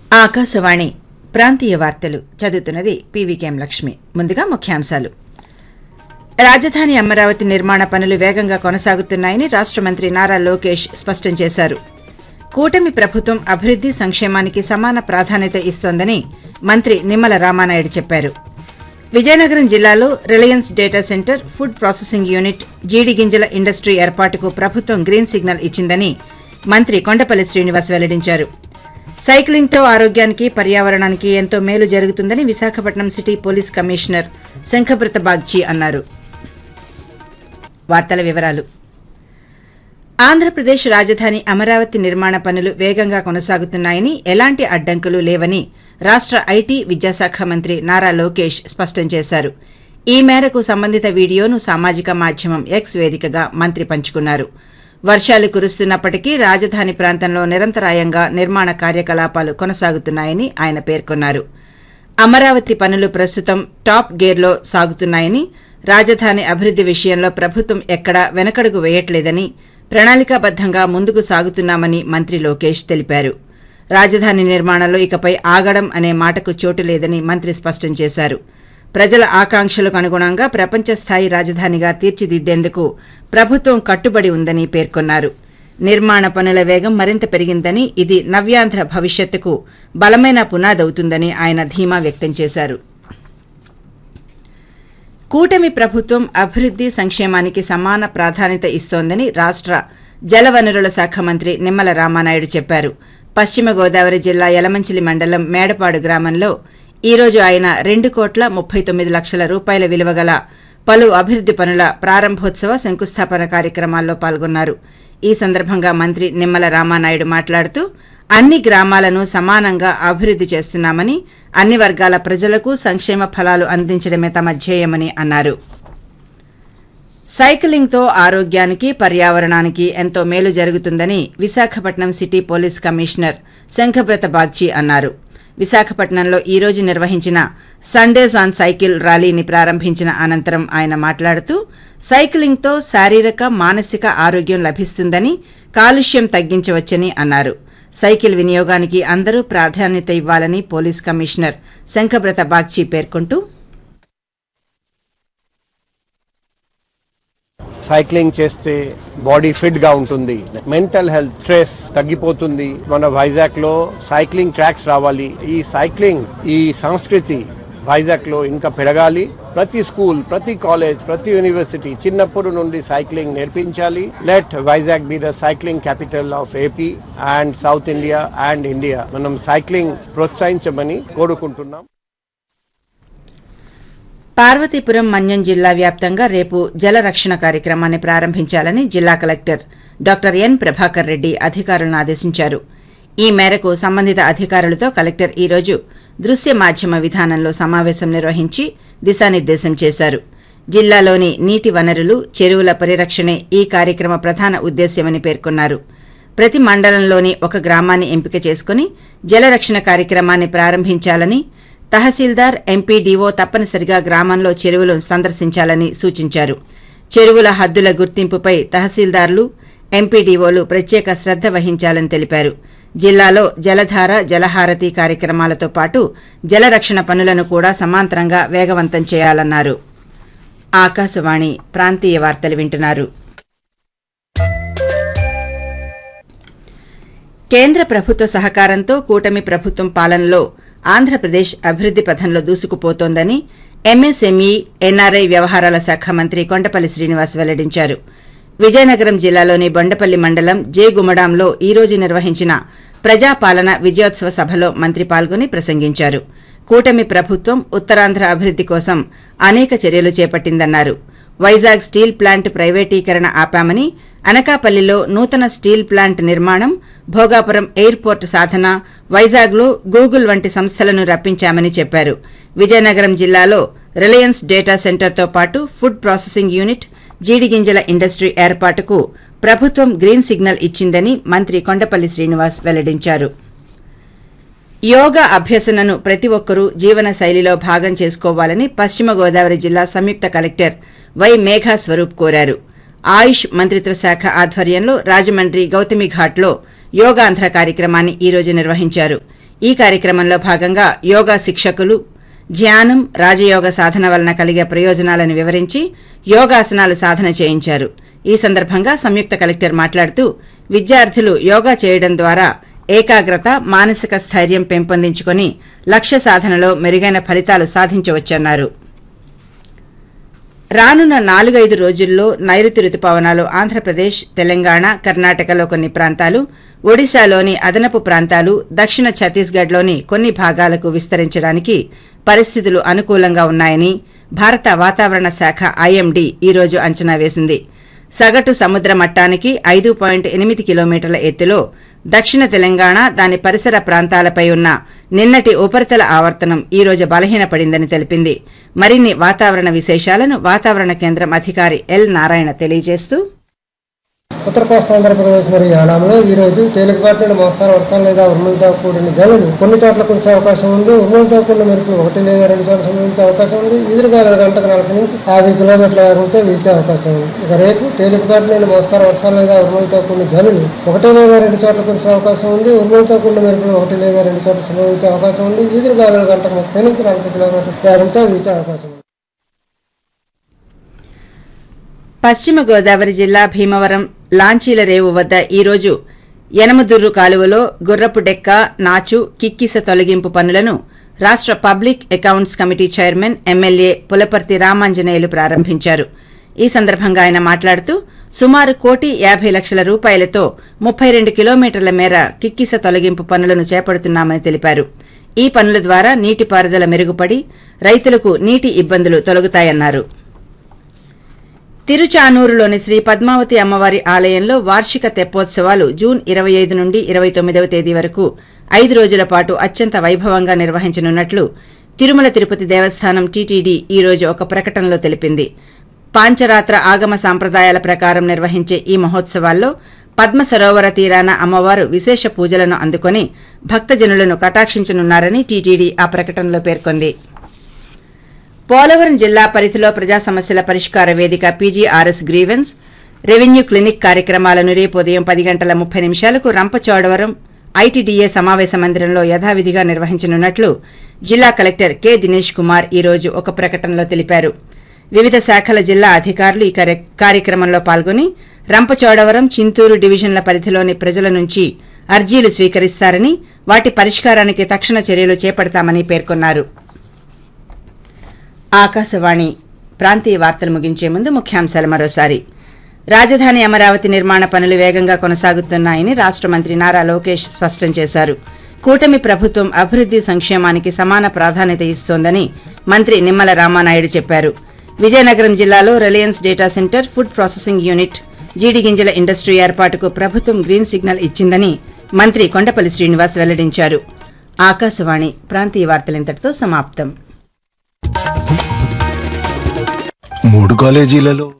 ఆకాశవాణి ప్రాంతీయ వార్తలు చదువుతున్నది పీవీకేఎం లక్ష్మి ముందుగా ముఖ్యాంశాలు రాజధాని అమరావతి నిర్మాణ పనులు వేగంగా కొనసాగుతున్నాయని రాష్ట మంత్రి నారా లోకేష్ స్పష్టం చేశారు కూటమి ప్రభుత్వం అభివృద్ది సంక్షేమానికి సమాన ప్రాధాన్యత ఇస్తోందని మంత్రి నిమ్మల రామానాయుడు చెప్పారు విజయనగరం జిల్లాలో Reliance data centre food processing unit జీడి గింజల ఇండస్ట్రీ ఏర్పాటుకు ప్రభుత్వం గ్రీన్ సిగ్నల్ ఇచ్చిందని మంత్రి కొండపల్లి శ్రీనివాస్ వెల్లడించారు సైక్లింగ్తో ఆరోగ్యానికి పర్యావరణానికి ఎంతో మేలు జరుగుతుందని Visakhapatnam city police commissioner Shankhabrata Bagchi అన్నారు వార్తల వివరాలు ఆంధ్రప్రదేశ్ రాజధాని అమరావతి నిర్మాణ పనులు వేగంగా కొనసాగుతున్నాయని ఎలాంటి అడ్డంకులు లేవని రాష్ట ఐటీ విద్యాశాఖ మంత్రి నారా లోకేష్ స్పష్టం చేశారు ఈ మేరకు సంబంధిత వీడియోను సామాజిక మాధ్యమం ఎక్స్ వేదికగా మంత్రి పంచుకున్నారు వర్షాలు కురుస్తున్నప్పటికీ రాజధాని ప్రాంతంలో నిరంతరాయంగా నిర్మాణ కార్యకలాపాలు కొనసాగుతున్నాయని ఆయన పేర్కొన్నారు అమరావతి పనులు ప్రస్తుతం టాప్ గేర్లో సాగుతున్నాయని రాజధాని అభివృద్ది విషయంలో ప్రభుత్వం ఎక్కడా వెనకడుగు వేయట్లేదని ప్రణాళికాబద్దంగా ముందుకు సాగుతున్నామని మంత్రి లోకేష్ తెలిపారు రాజధాని నిర్మాణంలో ఇకపై ఆగడం అనే మాటకు చోటు లేదని మంత్రి స్పష్టం చేశారు ప్రజల ఆకాంక్షలకు అనుగుణంగా ప్రపంచ స్థాయి రాజధానిగా తీర్చిదిద్దేందుకు ప్రభుత్వం కట్టుబడి ఉందని పేర్కొన్నారు నిర్మాణ పనుల వేగం మరింత పెరిగిందని ఇది నవ్యాంధ్ర భవిష్యత్తుకు బలమైన పునాదవుతుందని ఆయన ధీమా వ్యక్తం చేశారు కూటమి ప్రభుత్వం అభివృద్ది సంక్షేమానికి సమాన ప్రాధాన్యత ఇస్తోందని రాష్ట జలవనరుల శాఖ మంత్రి నిమ్మల రామానాయుడు చెప్పారు పశ్చిమ గోదావరి జిల్లా యలమంచిలి మండలం మేడపాడు గ్రామంలో ఈ రోజు ఆయన రెండు కోట్ల ముప్పై తొమ్మిది లక్షల రూపాయల విలువ గల పలు అభివృద్ది పనుల ప్రారంభోత్సవ శంకుస్థాపన కార్యక్రమాల్లో పాల్గొన్నారు ఈ సందర్భంగా మంత్రి నిమ్మల రామానాయుడు మాట్లాడుతూ అన్ని గ్రామాలను సమానంగా అభివృద్ది చేస్తున్నామని అన్ని వర్గాల ప్రజలకు సంక్షేమ ఫలాలు అందించడమే తమ ధ్యేయమని అన్నారు సైకిలింగ్తో ఆరోగ్యానికి పర్యావరణానికి ఎంతో మేలు జరుగుతుందని Visakhapatnam city police commissioner Shankhabrata Bagchi అన్నారు విశాఖపట్నంలో ఈ రోజు నిర్వహించిన సండేస్ ఆన్ సైకిల్ ర్యాలీని ప్రారంభించిన అనంతరం ఆయన మాట్లాడుతూ సైకిలింగ్తో శారీరక మానసిక ఆరోగ్యం లభిస్తుందని కాలుష్యం తగ్గించవచ్చని అన్నారు సైకిల్ వినియోగానికి అందరూ ప్రాధాన్యత ఇవ్వాలని పోలీస్ కమిషనర్ శంఖబ్రత బాగ్చి పేర్కొంటూ సైక్లింగ్ చేస్తే బాడీ ఫిట్ గా ఉంటుంది మెంటల్ హెల్త్ స్ట్రెస్ తగ్గిపోతుంది మన వైజాగ్ లో సైక్లింగ్ ట్రాక్స్ రావాలి ఈ సైక్లింగ్ ఈ సంస్కృతి వైజాగ్ లో ఇంకా పెరగాలి ప్రతి స్కూల్ ప్రతి కాలేజ్ ప్రతి యూనివర్సిటీ చిన్నప్పుడు నుండి సైక్లింగ్ నేర్పించాలి let Vizag be the cycling capital of AP and south India and India మనం సైక్లింగ్ ప్రోత్సహించమని కోరుకుంటున్నాం పార్వతీపురం మన్యం జిల్లా వ్యాప్తంగా రేపు జల రక్షణ కార్యక్రమాన్ని ప్రారంభించాలని జిల్లా collector doctor N Prabhakar Reddy అధికారులను ఆదేశించారు ఈ మేరకు సంబంధిత అధికారులతో కలెక్టర్ ఈ రోజు దృశ్య మాధ్యమ విధానంలో సమావేశం నిర్వహించి దిశానిర్దేశం చేశారు జిల్లాలోని నీటి వనరులు చెరువుల పరిరక్షణే ఈ కార్యక్రమ ప్రధాన ఉద్దేశ్యమని పేర్కొన్నారు ప్రతి మండలంలోని ఒక గ్రామాన్ని ఎంపిక చేసుకుని జలరక్షణ కార్యక్రమాన్ని ప్రారంభించాలని తహసీల్దార్ ఎంపీడీఓ తప్పనిసరిగా గ్రామంలో చెరువులను సందర్శించాలని సూచించారు చెరువుల హద్దుల గుర్తింపుపై తహసీల్దార్లు ఎంపీడీఓలు ప్రత్యేక శ్రద్ధ వహించాలని తెలిపారు జిల్లాలో జలధార జలహారతి కార్యక్రమాలతో పాటు జలరక్షణ పనులను కూడా సమాంతరంగా వేగవంతం చేయాలన్నారు ఆకాశవాణి ప్రాంతీయ వార్తలు వింటున్నారు కేంద్ర ప్రభుత్వ సహకారంతో కూటమి ప్రభుత్వం పాలనలో ఆంధ్రప్రదేశ్ అభివృద్ది పథంలో దూసుకుపోతోందని ఎంఎస్ఎంఈ ఎన్ఆర్ఐ వ్యవహారాల శాఖ మంత్రి కొండపల్లి శ్రీనివాస్ వెల్లడించారు విజయనగరం జిల్లాలోని బొండపల్లి మండలం జేగుమడాంలో ఈ రోజు నిర్వహించిన ప్రజాపాలన విజయోత్సవ సభలో మంత్రి పాల్గొని ప్రసంగించారు కూటమి ప్రభుత్వం ఉత్తరాంధ్ర అభివృద్ది కోసం అనేక చర్యలు చేపట్టిందన్నారు వైజాగ్ స్టీల్ ప్లాంట్ ప్రైవేటీకరణ ఆపామని అనకాపల్లిలో నూతన స్టీల్ ప్లాంట్ నిర్మాణం భోగాపురం ఎయిర్పోర్ట్ సాధన వైజాగ్లో గూగుల్ వంటి సంస్థలను రప్పించామని చెప్పారు విజయనగరం జిల్లాలో రిలయన్స్ డేటా సెంటర్తో పాటు ఫుడ్ ప్రాసెసింగ్ యూనిట్ జీడిగింజల ఇండస్ట్రీ ఏర్పాటుకు ప్రభుత్వం గ్రీన్ సిగ్నల్ ఇచ్చిందని మంత్రి కొండపల్లి శ్రీనివాస్ వెల్లడించారు యోగా అభ్యసనను ప్రతి ఒక్కరూ జీవన శైలిలో భాగం చేసుకోవాలని పశ్చిమ గోదావరి జిల్లా సంయుక్త కలెక్టర్ వై మేఘా స్వరూప్ కోరారు ఆయుష్ మంత్రిత్వ శాఖ ఆధ్వర్యంలో రాజమండ్రి గౌతమి ఘాట్లో యోగాంధ్ర కార్యక్రమాన్ని ఈ రోజు నిర్వహించారు ఈ కార్యక్రమంలో భాగంగా యోగా శిక్షకులు ధ్యానం రాజయోగ సాధన వలన కలిగే ప్రయోజనాలను వివరించి యోగాసనాలు సాధన చేయించారు ఈ సందర్భంగా సంయుక్త కలెక్టర్ మాట్లాడుతూ విద్యార్థులు యోగా చేయడం ద్వారా ఏకాగ్రత మానసిక స్థైర్యం పెంపొందించుకొని లక్ష్య సాధనలో మెరుగైన ఫలితాలు సాధించవచ్చన్నారు రానున్న నాలుగైదు రోజుల్లో నైరుతి రుతుపవనాలు ఆంధ్రప్రదేశ్ తెలంగాణ కర్ణాటకలో కొన్ని ప్రాంతాలు ఒడిశాలోని అదనపు ప్రాంతాలు దక్షిణ ఛత్తీస్గఢ్లోని కొన్ని భాగాలకు విస్తరించడానికి పరిస్థితులు అనుకూలంగా ఉన్నాయని భారత వాతావరణ శాఖ ఐఎండీ ఈ రోజు అంచనా వేసింది సగటు సముద్ర మట్టానికి ఐదు పాయింట్ ఎనిమిది కిలోమీటర్ల ఎత్తులో దక్షిణ తెలంగాణ దాని పరిసర ప్రాంతాలపై ఉన్న నిన్నటి ఉపరితల ఆవర్తనం ఈ రోజు బలహీనపడిందని తెలిపింది మరిన్ని వాతావరణ విశేషాలను వాతావరణ కేంద్రం అధికారి ఎల్ నారాయణ తెలియజేస్తూ ఉత్తర కోస్తా ఆంధ్రప్రదేశ్ మరియు యానాంలో ఈ రోజు తేలికపాటి నుండి మోస్తారు వర్షాలు లేదా ఉరుములతో కూడిన జల్లులు కొన్ని చోట్ల కురిసే అవకాశం ఉంది ఉరుములతో కూడిన మెరుపులు ఒకటి లేదా రెండు చోట్ల సంభవించే అవకాశం ఉంది ఎదురుగాలు గంటకు నలభై నుంచి యాభై కిలోమీటర్ల వేగంతో వీచే అవకాశం ఉంది ఇక రేపు తేలికపాటి నుండి మోస్తారు వర్షాలు లేదా ఉరుములతో కూడిన జల్లులు ఒకటి లేదా రెండు చోట్ల కురిసే అవకాశం ఉంది ఉరుములతో కూడిన మెరుపులు ఒకటి లేదా రెండు చోట్ల సంభవించే అవకాశం ఉంది ఎదురుగాలు గంటకు ముప్పై నుంచి నలభై కిలోమీటర్ల వేగంతో వీచే అవకాశం ఉంది పశ్చిమ గోదావరి జిల్లా భీమవరం లాంచీల రేవు వద్ద ఈ రోజు యనమదుర్రు కాలువలో గుర్రపు డెక్క నాచు కిక్కిస తొలగింపు పనులను రాష్ట public accounts committee chairman MLA Pulaparthi Ramanjaneyulu ప్రారంభించారు ఈ సందర్భంగా ఆయన మాట్లాడుతూ సుమారు కోటి యాభై లక్షల రూపాయలతో ముప్పై రెండు కిలోమీటర్ల మేర కిక్కిస తొలగింపు పనులను చేపడుతున్నామని తెలిపారు ఈ పనుల ద్వారా నీటిపారుదల మెరుగుపడి రైతులకు నీటి ఇబ్బందులు తొలగుతాయన్నారు తిరుచానూరులోని శ్రీ పద్మావతి అమ్మవారి ఆలయంలో వార్షిక తెప్పోత్సవాలు జూన్ ఇరవై ఐదు నుండి ఇరవై తొమ్మిదవ తేదీ వరకు ఐదు రోజుల పాటు అత్యంత వైభవంగా నిర్వహించనున్నట్లు తిరుమల తిరుపతి దేవస్థానం టీటీడీ ఈ రోజు ఒక ప్రకటనలో తెలిపింది పాంచరాత్ర ఆగమ సాంప్రదాయాల ప్రకారం నిర్వహించే ఈ మహోత్సవాల్లో పద్మ సరోవర తీరాన అమ్మవారు విశేష పూజలను అందుకొని భక్తజనులను కటాక్షించనున్నారని టీటీడీ ఆ ప్రకటనలో పేర్కొంది పోలవరం జిల్లా పరిధిలో ప్రజా సమస్యల పరిష్కార వేదిక పీజీఆర్ఎస్ గ్రీవెన్స్ రెవెన్యూ క్లినిక్ కార్యక్రమాలను రేపు ఉదయం పది గంటల ముప్పై నిమిషాలకు రంపచోడవరం ఐటీడీఏ సమావేశ మందిరంలో యథావిధిగా నిర్వహించనున్నట్లు జిల్లా కలెక్టర్ కె దినేష్ కుమార్ ఈ రోజు ఒక ప్రకటనలో తెలిపారు వివిధ శాఖల జిల్లా అధికారులు ఈ కార్య- కార్యక్రమంలో పాల్గొని రంపచోడవరం చింతూరు డివిజన్ల పరిధిలోని ప్రజల నుంచి అర్జీలు స్వీకరిస్తారని వాటి పరిష్కారానికి తక్షణ చర్యలు చేపడతామని పేర్కొన్నారు ఆకాశవాణి ప్రాంతీయ వార్తలు ముగించే ముందు ముఖ్యాంశాలు మరోసారి రాజధాని అమరావతి నిర్మాణ పనులు వేగంగా కొనసాగుతున్నాయని రాష్ట మంత్రి నారా లోకేష్ స్పష్టం చేశారు కూటమి ప్రభుత్వం అభివృద్ది సంక్షేమానికి సమాన ప్రాధాన్యత ఇస్తోందని మంత్రి నిమ్మల రామానాయుడు చెప్పారు విజయనగరం జిల్లాలో Reliance data centre food processing unit జీడి గింజల ఇండస్ట్రీ ఏర్పాటుకు ప్రభుత్వం గ్రీన్ సిగ్నల్ ఇచ్చిందని మంత్రి కొండపల్లి శ్రీనివాస్ వెల్లడించారు ఆకాశవాణి ప్రాంతీయ వార్తలింతటితో సమాప్తం మూడు కాలేజీలలో